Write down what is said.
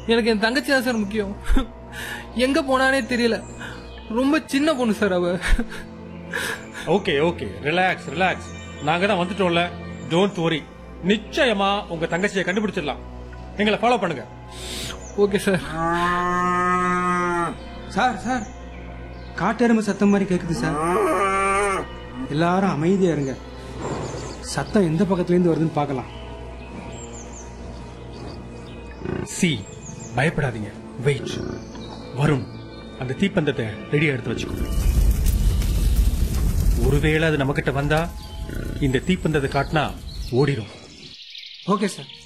எனக்கு என் தங்கச்சி தான் சார் முக்கியம் எங்க போனானே தெரியல ரொம்ப சின்ன பொண்ணு சார் அவ ஓகே ஓகே ரிலாக்ஸ் ரிலாக்ஸ் நாங்க தான் வந்துட்டோம்ல டோன்ட் worry நிச்சயமா உங்க தங்கச்சியை கண்டுபிடிச்சிடலாம் எங்களை ஃபாலோ பண்ணுங்க ஓகே சார் சார் சார் காட்டெருமை சத்தம் மாதிரி கேக்குது சார் எல்லாரும் அமைதியா இருங்க சத்தம் எந்த பக்கத்துல இருந்து வருதுன்னு பார்க்கலாம் சி பயப்படாதீங்க வெயிட் வரும் அந்த தீப்பந்தத்தை ரெடியா எடுத்து வச்சுக்கோ ஒருவேளை அது நம்மகிட்ட வந்தா இந்த தீப்பந்தத்தை காட்டினா ஓடிடும் ஓகே சார்